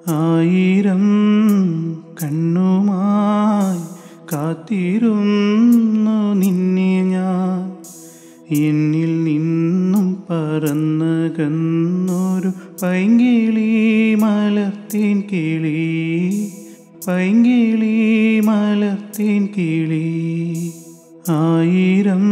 ആയിരം കണ്ണുമായി കാത്തിരുന്നു നിന്നെ ഞാൻ എന്നിൽ നിന്നും പറന്നകന്നൊരു പൈങ്കിളി മലർത്തേൻ കിളി പൈങ്കിളി മലർത്തേൻ കിളി ആയിരം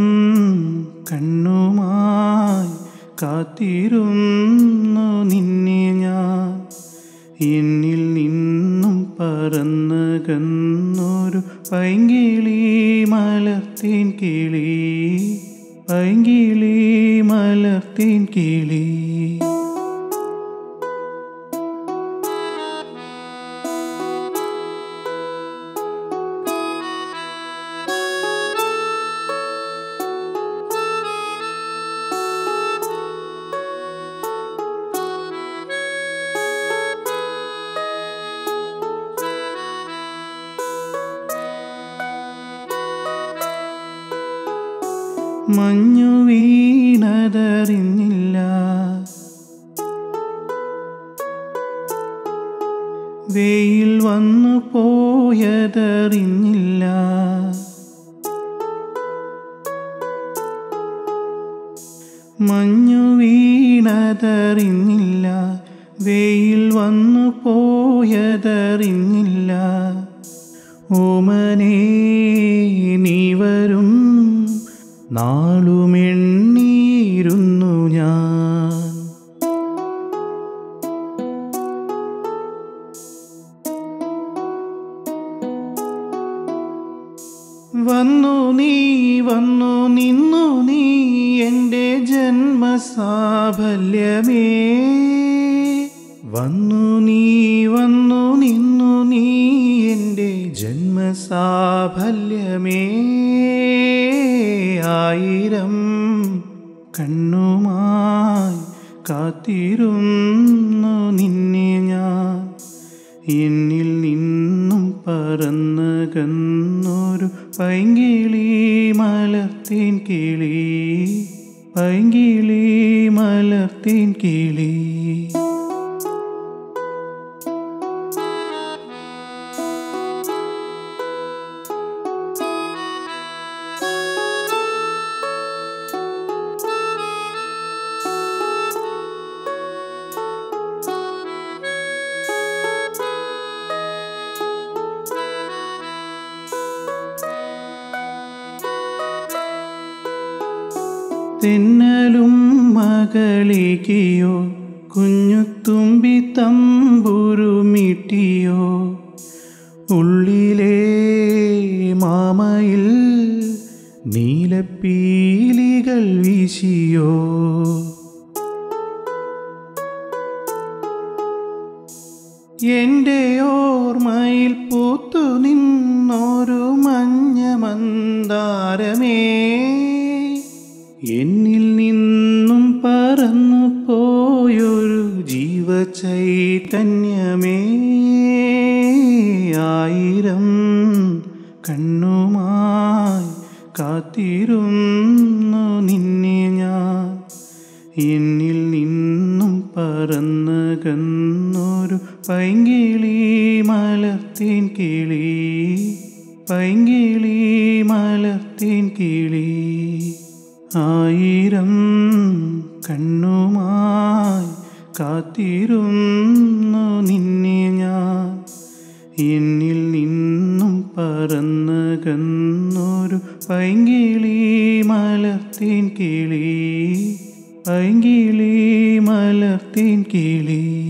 കണ്ണുമായി കാത്തിരുന്നു നിന്നെ ഞാൻ എന്നിൽ നിന്നും പറന്നകന്നൊരു പൈങ്കിളി മലർത്തേൻ കിളി പൈങ്കിളി മലർത്തേൻ കിളി മഞ്ഞു വീണതറിഞ്ഞില്ല വെയിൽ വന്നു പോയതറിഞ്ഞില്ല മഞ്ഞു വീണതറിഞ്ഞില്ല വെയിൽ വന്നു പോയതറിഞ്ഞില്ല ഓമനേ നീ വരും നാളുമെണ്ണീരുന്നു ഞാൻ വന്നു നീ വന്നു നിന്നു നീ എൻ്റെ ജന്മസാഫല്യമേ വന്നു നീ വന്നു നിന്നു നീ എൻ്റെ ജന്മസാഫല്യമേ ആയിരം കണ്ണുമായി കാത്തിരുന്നു നിന്നെ ഞാൻ എന്നിൽ നിന്നും പറന്നകന്നൊരു പൈങ്കിളി മലർത്തേൻ കിളി പൈങ്കിളി മലർത്തേൻ കിളി തെന്നലും മകളിക്കയോ കുഞ്ഞുത്തുമ്പി തമ്പുരുമിട്ടിയോ ഉള്ളിലെ മാമയിൽ നീലപ്പീലികൾ വീശിയോ എൻ്റെ ഓർമ്മയിൽ പൂത്തു നിന്നൊരു മഞ്ഞ മന്ദാരമേ എന്നിൽ നിന്നും പറന്നു പോയൊരു ജീവചൈതന്യമേ ആയിരം കണ്ണുമായി കാത്തിരുന്നു നിന്നെ ഞാൻ എന്നിൽ നിന്നും പറന്നകന്നൊരു പൈങ്കിളി മലർത്തേൻ കിളി പൈങ്കിളി മലർത്തേൻ കിളി ആയിരം കണ്ണുമായി കാത്തിരുന്നു നിന്നെ ഞാൻ എന്നിൽ നിന്നും പറന്നകന്നൊരു പൈങ്കിളി മലർത്തേൻ കിളി പൈങ്കിളി മലർത്തേൻ കിളി